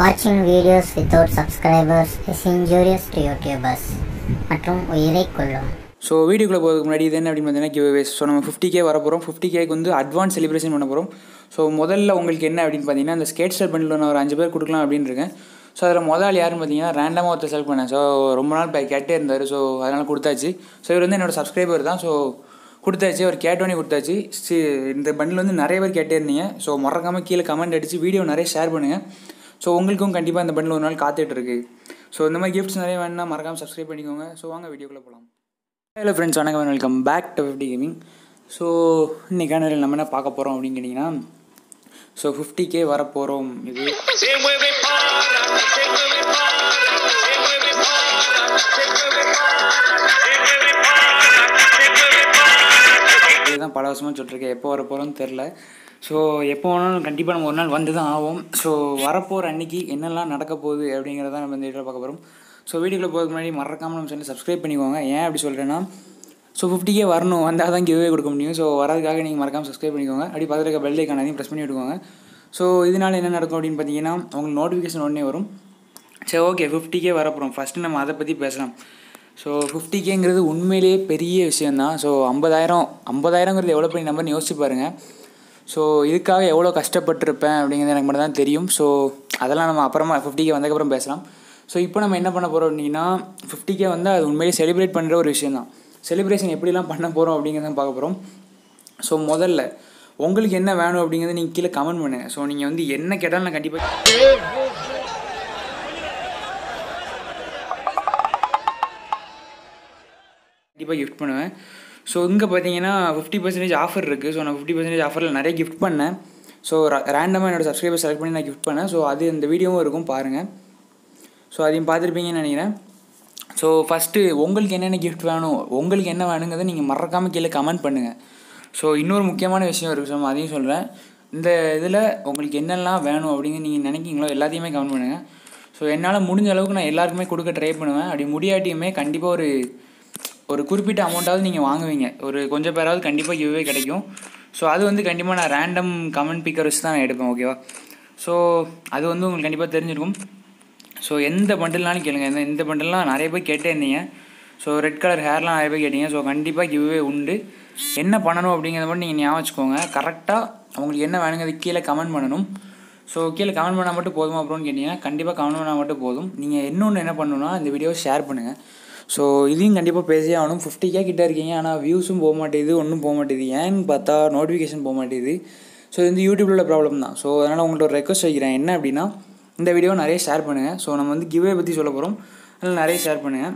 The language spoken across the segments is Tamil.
Watching videos without subscribers is injurious to YouTubers மற்றும் உயிரை கொல்லும் ஸோ வீடியோக்குள்ளே போகிறதுக்கு முன்னாடி இது என்ன அப்படின்னு பார்த்தீங்கன்னா கிவ்வேஸ் ஸோ நம்ம ஃபிஃப்டி கே வர போகிறோம் ஃபிஃப்டி கேக்கு வந்து அட்வான்ஸ் செலிப்ரேஷன் பண்ண போகிறோம் ஸோ முதல்ல உங்களுக்கு என்ன அப்படின்னு பார்த்தீங்கன்னா இந்த ஸ்கேட் ஸ்டார் பண்ணில் நான் ஒரு அஞ்சு பேர் கொடுக்கலாம் அப்படின்னு இருக்கேன் ஸோ அதில் முதல் யாருன்னு பார்த்தீங்கன்னா ரேண்டமாக ஒருத்தர் செலக்ட் பண்ணேன் ஸோ ரொம்ப நாள் பே கேட்டே இருந்தார் ஸோ அதனால் கொடுத்தாச்சு ஸோ இவர் வந்து என்னோட சப்ஸ்கிரைபர் தான் ஸோ கொடுத்தாச்சு அவர் கேட்டோன்னே கொடுத்தாச்சு சி இந்த பண்டில் வந்து நிறைய பேர் கேட்டே இருந்தீங்க ஸோ மறக்காமல் கீழே கமெண்ட் அடித்து வீடியோ நிறைய ஷேர் பண்ணுங்கள் ஸோ உங்களுக்கும் கண்டிப்பாக இந்த பண்டில் ஒரு நாள் காத்துட்டு இருக்கு ஸோ இந்த மாதிரி கிஃப்ட்ஸ் நிறைய வேணும்னா மறக்காமல் சப்ஸ்கிரைப் பண்ணிக்கோங்க ஸோ வாங்க வீடியோக்குள்ளே போகலாம் ஹலோ ஃப்ரெண்ட்ஸ் வணக்கம் welcome back to fifty gaming so இன்றைக்கான நம்ம என்ன பார்க்க போகிறோம் அப்படின்னு கேட்டிங்கன்னா ஸோ ஃபிஃப்டி கே வர போகிறோம் இது Se mueve para, se mueve para, se mueve para, se mueve para, se mueve para, se mueve para. இதுதான் பல வருஷமாக சொல்லிருக்கேன் எப்போ வர போகிறோம்னு தெரில ஸோ எப்போ வேணாலும் கண்டிப்பாக நம்ம ஒரு நாள் வந்து தான் ஆகும் ஸோ வரப்போகிற அன்னைக்கு என்னெல்லாம் நடக்க போகுது அப்படிங்கிறத நம்ம இந்த வீடியோவில் பார்க்க போகிறோம் ஸோ வீடியோக்குள்ளே போகிறதுக்கு முன்னாடி மறக்காமல் நம்ம சேனல் சப்ஸ்கிரைப் பண்ணிக்கோங்க ஏன் அப்படி சொல்கிறேன்னா ஸோ ஃபிஃப்டிக்கே வரணும் வந்தால் தான் கிவ்வே கொடுக்க முடியும் ஸோ வரதுக்காக நீங்கள் மறக்காமல் சப்ஸ்கிரைப் பண்ணிக்கோங்க அப்படி பக்கத்தில் இருக்க பெல் ஐக்கான அதையும் ப்ரெஸ் பண்ணி விட்டுக்கோங்க ஸோ இதனால் என்ன நடக்கும் அப்படின்னு பார்த்தீங்கன்னா உங்களுக்கு நோட்டிஃபிகேஷன் உடனே வரும் சரி ஓகே ஃபிஃப்டிக்கே வரப்போகிறோம் ஃபஸ்ட்டு நம்ம அதை பற்றி பேசலாம் ஸோ ஃபிஃப்டி கேங்கிறது உண்மையிலேயே பெரிய விஷயந்தான் ஸோ ஐம்பதாயிரம் ஐம்பதாயிரங்கிறது எவ்வளோ பெரிய நம்பர்னு யோசிச்சு பாருங்கள் ஸோ இதுக்காக எவ்வளோ கஷ்டப்பட்டிருப்பேன் அப்படிங்கிறது எனக்கு மட்டும் தான் தெரியும் ஸோ அதெல்லாம் நம்ம அப்புறமா ஃபிஃப்டி கே வந்ததுக்கப்புறம் பேசலாம் ஸோ இப்போ நம்ம என்ன பண்ண போகிறோம் அப்படின்னா ஃபிஃப்டி கே வந்து அது உண்மையிலேயே செலிப்ரேட் பண்ணுற ஒரு விஷயம் தான் செலிப்ரேஷன் எப்படிலாம் பண்ண போகிறோம் அப்படிங்கிறத பார்க்க போகிறோம் ஸோ முதல்ல உங்களுக்கு என்ன வேணும் அப்படிங்கிறத நீங்கள் கீழே கமெண்ட் பண்ணுங்கள் ஸோ நீங்கள் வந்து என்ன கேட்டாலும் நான் கண்டிப்பாக கண்டிப்பாக கிஃப்ட் பண்ணுவேன் ஸோ இங்கே பார்த்தீங்கன்னா ஃபிஃப்டி பர்சன்டேஜ் ஆஃபர் இருக்குது ஸோ நான் ஃபிஃப்டி பர்சன்டேஜ் ஆஃபரில் நிறைய கிஃப்ட் பண்ணேன் ஸோ ரேண்டமாக என்னோட சப்ஸ்கிரைபர் செலக்ட் பண்ணி நான் கிஃப்ட் பண்ணேன் ஸோ அது இந்த வீடியோவும் இருக்கும் பாருங்கள் ஸோ அதையும் பார்த்துருப்பீங்கன்னு நினைக்கிறேன் ஸோ ஃபஸ்ட்டு உங்களுக்கு என்னென்ன கிஃப்ட் வேணும் உங்களுக்கு என்ன வேணுங்கிறத நீங்கள் மறக்காமல் கீழே கமெண்ட் பண்ணுங்கள் ஸோ இன்னொரு முக்கியமான விஷயம் இருக்குது ஸோ அதையும் சொல்கிறேன் இந்த இதில் உங்களுக்கு என்னெல்லாம் வேணும் அப்படின்னு நீங்கள் நினைக்கிங்களோ எல்லாத்தையுமே கமெண்ட் பண்ணுங்கள் ஸோ என்னால் முடிஞ்ச அளவுக்கு நான் எல்லாருக்குமே கொடுக்க ட்ரை பண்ணுவேன் அப்படி முடியாட்டியுமே கண்டிப்பாக ஒரு ஒரு குறிப்பிட்ட அமௌண்ட்டாவது நீங்கள் வாங்குவீங்க ஒரு கொஞ்சம் பேராவது கண்டிப்பாக கிவ்வே கிடைக்கும் ஸோ அது வந்து கண்டிப்பாக நான் ரேண்டம் கமெண்ட் பிக்கர் வச்சு தான் நான் எடுப்பேன் ஓகேவா ஸோ அது வந்து உங்களுக்கு கண்டிப்பாக தெரிஞ்சிருக்கும் ஸோ எந்த பண்டில்னாலும் கேளுங்க எந்த இந்த பண்டில்லாம் நிறைய பேர் கேட்டே இருந்தீங்க ஸோ ரெட் கலர் ஹேர்லாம் நிறைய பேர் கேட்டீங்க ஸோ கண்டிப்பாக கிவ்வே உண்டு என்ன பண்ணணும் அப்படிங்கிறத மட்டும் நீங்கள் ஞாபகம் வச்சுக்கோங்க கரெக்டாக உங்களுக்கு என்ன வேணுங்கிறது கீழே கமெண்ட் பண்ணணும் ஸோ கீழே கமெண்ட் பண்ணால் மட்டும் போதுமா அப்புறம்னு கேட்டிங்கன்னா கண்டிப்பாக கமெண்ட் பண்ணால் மட்டும் போதும் நீங்கள் இன்னொன்று என்ன பண்ணணும்னா இந்த வீடியோவை ஷேர் பண்ணுங்கள் ஸோ இதையும் கண்டிப்பாக பேசியே ஆகணும் ஃபிஃப்டி கே கிட்டே இருக்கீங்க ஆனால் வியூஸும் போக மாட்டேது ஒன்றும் போக மாட்டேது ஏன்னு பார்த்தா நோட்டிஃபிகேஷன் போக மாட்டேது ஸோ இது வந்து யூடியூப்பில் உள்ள ப்ராப்ளம் தான் ஸோ அதனால் உங்கள்ட்ட ஒரு ரெக்வஸ்ட் வைக்கிறேன் என்ன அப்படின்னா இந்த வீடியோ நிறைய ஷேர் பண்ணுங்கள் ஸோ நம்ம வந்து கிவ்வே பற்றி சொல்ல போகிறோம் அதில் நிறைய ஷேர் பண்ணுங்கள்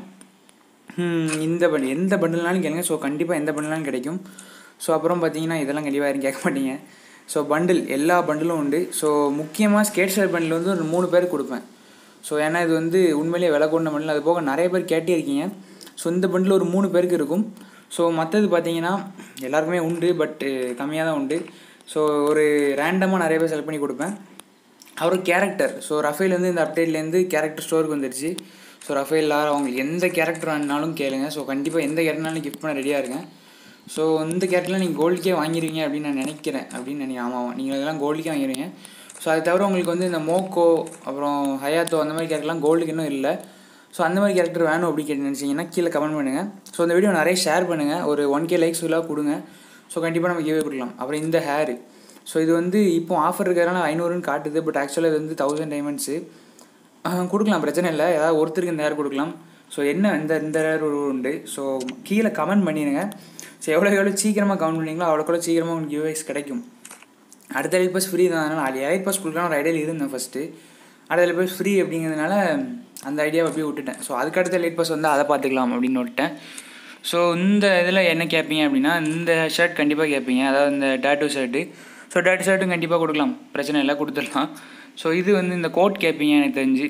இந்த பண்டில் எந்த பண்டில்னாலும் கேளுங்க ஸோ கண்டிப்பாக எந்த பண்டில்னாலும் கிடைக்கும் ஸோ அப்புறம் பார்த்தீங்கன்னா இதெல்லாம் கண்டிப்பாக யாரும் கேட்க மாட்டீங்க ஸோ பண்டில் எல்லா பண்டிலும் உண்டு ஸோ முக்கியமாக ஸ்கேட் ஷேர் பண்டில் வந்து ஒரு மூணு பேருக்கு கொடுப்பேன் ஸோ ஏன்னா இது வந்து உண்மையிலேயே விலை கொண்ட பண்டில் அது போக நிறைய பேர் கேட்டே இருக்கீங்க ஸோ இந்த பண்டில் ஒரு மூணு பேருக்கு இருக்கும் ஸோ மற்றது பார்த்தீங்கன்னா எல்லாருக்குமே உண்டு பட் கம்மியாக தான் உண்டு ஸோ ஒரு ரேண்டமாக நிறைய பேர் செலக்ட் பண்ணி கொடுப்பேன் அவர் கேரக்டர் ஸோ ரஃபேல் வந்து இந்த அப்டேட்லேருந்து கேரக்டர் ஸ்டோருக்கு வந்துருச்சு ஸோ ரஃபேல் லார் அவங்களுக்கு எந்த கேரக்டர் வேணுனாலும் கேளுங்க ஸோ கண்டிப்பாக எந்த கேரக்டர்னாலும் கிஃப்ட் பண்ண ரெடியாக இருக்கேன் ஸோ இந்த கேரக்டரில் நீங்கள் கோல்டுக்கே வாங்கிடுவீங்க அப்படின்னு நான் நினைக்கிறேன் அப்படின்னு நினைக்கிறேன் ஆமாம் நீங்கள் இதெல்லாம் கோல்டுக்கே வாங்கிடுவீங்க ஸோ அது தவிர உங்களுக்கு வந்து இந்த மோக்கோ அப்புறம் ஹயாத்தோ அந்த மாதிரி கேரக்டர்லாம் கோல்டுக்கு இன்னும் இல்லை ஸோ அந்த மாதிரி கேரக்டர் வேணும் அப்படின்னு கேட்டு நினச்சிங்கன்னா கீழே கமெண்ட் பண்ணுங்கள் ஸோ இந்த வீடியோ நிறைய ஷேர் பண்ணுங்கள் ஒரு ஒன் கே லைக்ஸ் ஃபுல்லாக கொடுங்க ஸோ கண்டிப்பாக நம்ம கிவே கொடுக்கலாம் அப்புறம் இந்த ஹேரு ஸோ இது வந்து இப்போ ஆஃபர் இருக்கிறதுனால ஐநூறுன்னு காட்டுது பட் ஆக்சுவலாக இது வந்து தௌசண்ட் டைமண்ட்ஸு கொடுக்கலாம் பிரச்சனை இல்லை ஏதாவது ஒருத்தருக்கு இந்த ஹேர் கொடுக்கலாம் ஸோ என்ன இந்த இந்த ஹேர் ஒரு உண்டு ஸோ கீழே கமெண்ட் பண்ணிடுங்க ஸோ எவ்வளோ எவ்வளோ சீக்கிரமாக கமெண்ட் பண்ணீங்களோ அவ்வளோக்குள்ள சீக்கிரமாக உங்களுக்கு கிவ்வைஸ் கிடைக்கும் அடுத்த எலைட் பாஸ் ஃப்ரீ தான் அதனால் அது எலைட் பாஸ் கொடுக்கலாம் ஒரு ஐடியாவில் இருந்தேன் ஃபஸ்ட்டு அடுத்த எலைட் பாஸ் ஃப்ரீ அப்படிங்கிறதுனால அந்த ஐடியாவை அப்படியே விட்டுட்டேன் ஸோ அதுக்கு அடுத்த எலைட் பாஸ் வந்து அதை பார்த்துக்கலாம் அப்படின்னு விட்டேன் ஸோ இந்த இதில் என்ன கேட்பீங்க அப்படின்னா இந்த ஷர்ட் கண்டிப்பாக கேட்பீங்க அதாவது இந்த டேட்டூ ஷர்ட்டு ஸோ டேட்டூ ஷர்ட்டும் கண்டிப்பாக கொடுக்கலாம் பிரச்சனை இல்லை கொடுத்துடலாம் ஸோ இது வந்து இந்த கோட் கேட்பீங்க எனக்கு தெரிஞ்சு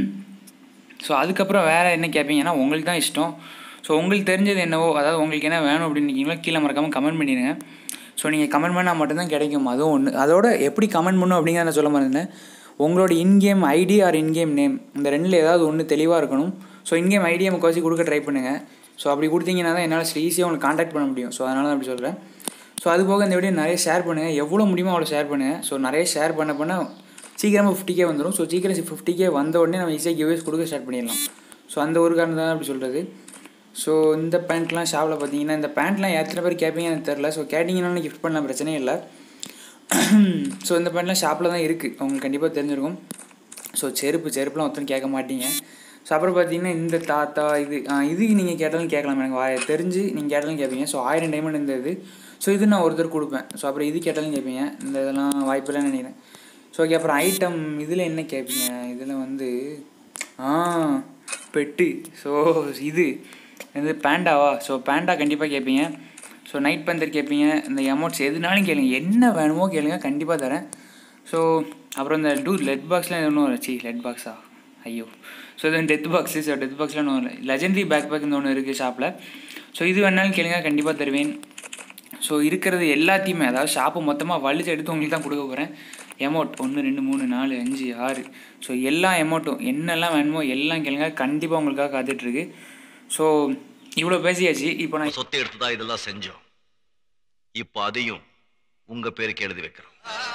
ஸோ அதுக்கப்புறம் வேறு என்ன கேட்பீங்கன்னா உங்களுக்கு தான் இஷ்டம் ஸோ உங்களுக்கு தெரிஞ்சது என்னவோ அதாவது உங்களுக்கு என்ன வேணும் அப்படின்னு நினைக்கிங்களோ கீழே மறக்காமல் கமெண்ட் பண்ணிடுங்க ஸோ நீங்கள் கமெண்ட் பண்ணால் மட்டும்தான் கிடைக்கும் அதுவும் ஒன்று அதோட எப்படி கமெண்ட் பண்ணும் அப்படிங்கிறத நான் சொல்ல மறந்தேன் உங்களோட in game ID or in game name இந்த ரெண்டில் ஏதாவது ஒன்று தெளிவாக இருக்கணும் ஸோ இன்கேம் ஐடியை முக்கால்வாசி கொடுக்க ட்ரை பண்ணுங்கள் ஸோ அப்படி கொடுத்தீங்கன்னா தான் என்னால் ஈஸியாக உங்களுக்கு காண்டாக்ட் பண்ண முடியும் ஸோ அதனால தான் அப்படி சொல்கிறேன் ஸோ அது போக இந்த வீடியோ நிறைய ஷேர் பண்ணுங்கள் எவ்வளோ முடியுமோ அவ்வளோ ஷேர் பண்ணுங்கள் ஸோ நிறைய ஷேர் பண்ண பண்ண சீக்கிரமாக ஃபிஃப்டிக்கே வந்துடும் ஸோ சீக்கிரம் ஃபிஃப்டிக்கே வந்த உடனே நம்ம ஈஸியாக கிவ்வேஸ் கொடுக்க ஸ்டார்ட் பண்ணிடலாம் ஸோ அந்த ஒரு காரணம் தான் அப்படி சொல்கிறது ஸோ இந்த பேண்ட்லாம் ஷாப்பில் பார்த்தீங்கன்னா இந்த பேண்ட்லாம் எத்தனை பேர் கேட்பீங்க எனக்கு தெரில ஸோ கேட்டிங்கனாலும் கிஃப்ட் பண்ணலாம் பிரச்சனையே இல்லை ஸோ இந்த பேண்ட்லாம் ஷாப்பில் தான் இருக்குது உங்களுக்கு கண்டிப்பாக தெரிஞ்சிருக்கும் ஸோ செருப்பு செருப்புலாம் ஒருத்தரும் கேட்க மாட்டீங்க ஸோ அப்புறம் பார்த்தீங்கன்னா இந்த தாத்தா இது ஆ, இதுக்கு நீங்கள் கேட்டாலும் கேட்கலாம் எனக்கு வாய தெரிஞ்சு நீங்கள் கேட்டாலும் கேட்பீங்க ஸோ ஆயிரம் டைமண்ட் இந்த இது ஸோ இது நான் ஒருத்தர் கொடுப்பேன் ஸோ அப்புறம் இது கேட்டாலும் கேட்பீங்க இந்த இதெல்லாம் வாய்ப்பெல்லாம் நினைக்கிறேன் ஸோ ஓகே அப்புறம் ஐட்டம் இதில் என்ன கேட்பீங்க இதில் வந்து ஆ பெட்டு ஸோ இது இது பேண்டாவா ஸோ பேண்டா கண்டிப்பாக கேட்பீங்க ஸோ நைட் பந்தர் கேட்பீங்க இந்த எமௌண்ட்ஸ் எதுனாலும் கேளுங்க என்ன வேணுமோ கேளுங்க கண்டிப்பாக தரேன் ஸோ அப்புறம் இந்த டூ லெட் பாக்ஸ்லாம் ஒன்றும் சி லெட் பாக்ஸா ஐயோ ஸோ இது டெத் பாக்ஸு ஸோ டெத் பாக்ஸில் ஒன்று லெஜெண்டரி பேக் பேக் இந்த ஒன்று இருக்குது ஷாப்பில் ஸோ இது வேணாலும் கேளுங்க கண்டிப்பாக தருவேன் ஸோ இருக்கிறது எல்லாத்தையுமே அதாவது ஷாப்பை மொத்தமாக வலிச்சு எடுத்து உங்களுக்கு தான் கொடுக்க போகிறேன் எமௌண்ட் ஒன்று ரெண்டு மூணு நாலு அஞ்சு ஆறு ஸோ எல்லா எமௌண்ட்டும் என்னெல்லாம் வேணுமோ எல்லாம் கேளுங்க கண்டிப்பாக உங்களுக்காக காத்துட்ருக்கு ஸோ இவ்வளோ பேசியாச்சு இப்போ நான் சொத்தை எடுத்து தான் இதெல்லாம் செஞ்சோம் இப்போ அதையும் உங்க பேருக்கு எழுதி வைக்கிறோம்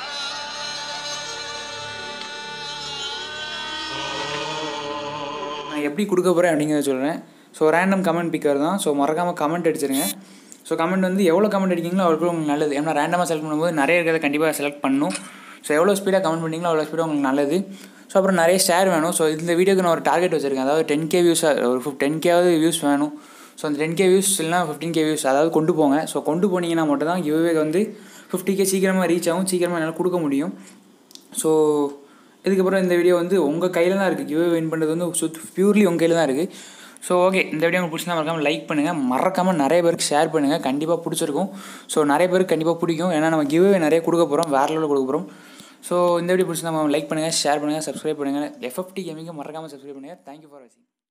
நான் எப்படி கொடுக்க போகிறேன் அப்படிங்கிறத சொல்கிறேன் ஸோ ரேண்டம் கமெண்ட் பிக்கர் தான் ஸோ மறக்காமல் கமெண்ட் அடிச்சிருங்க ஸோ கமெண்ட் வந்து எவ்வளோ கமெண்ட் அடிக்கிறீங்களோ அவ்வளோ உங்களுக்கு நல்லது ஏன்னா ரேண்டமாக செலக்ட் பண்ணும்போது நிறைய இருக்கிறத கண்டிப்பாக செலக்ட் பண்ணணும் ஸோ எவ்வளோ ஸ்பீடாக கமெண்ட் பண்ணீங்களோ அவ்வளோ ஸ்பீடாக உங்களுக்கு நல்லது ஸோ அப்புறம் நிறைய ஷேர் வேணும் ஸோ இந்த வீடியோக்கு நான் ஒரு டார்கெட் வச்சுருக்கேன் அதாவது டென் கே வியூஸ் ஒரு ஃபிஃப் டென் கேவது வியூஸ் வேணும் ஸோ அந்த டென் கே வியூஸ் இல்லைனா ஃபிஃப்டீன் கே வியூஸ் அதாவது கொண்டு போங்க ஸோ கொண்டு போனீங்கன்னா மட்டும் தான் கிவ்வே வந்து ஃபிஃப்டி கே சீக்கிரமாக ரீச் ஆகும் சீக்கிரமாக என்னால் கொடுக்க முடியும் ஸோ இதுக்கப்புறம் இந்த வீடியோ வந்து உங்கள் கையில் தான் இருக்குது கிவ்வே வின் பண்ணுறது வந்து சுத் பியூர்லி உங்கள் கையில் தான் இருக்குது ஸோ ஓகே இந்த வீடியோ உங்களுக்கு பிடிச்சினா மறக்காமல் லைக் பண்ணுங்கள் மறக்காமல் நிறைய பேருக்கு ஷேர் பண்ணுங்கள் கண்டிப்பாக பிடிச்சிருக்கும் ஸோ நிறைய பேருக்கு கண்டிப்பாக பிடிக்கும் ஏன்னா நம்ம கிவ்வே நிறைய கொடுக்க போகிறோம் வேறு லெவலில் கொடுக்க போகிறோம் ஸோ இந்த வீடியோ பிடிச்சினா லைக் பண்ணுங்கள் ஷேர் பண்ணுங்கள் சப்ஸ்கிரைப் பண்ணுங்கள் எஃப்எஃப்டி கேமிங்க மறக்காமல் சப்ஸ்கிரைப் பண்ணுங்கள் தேங்க்யூ ஃபார் வாட்சிங்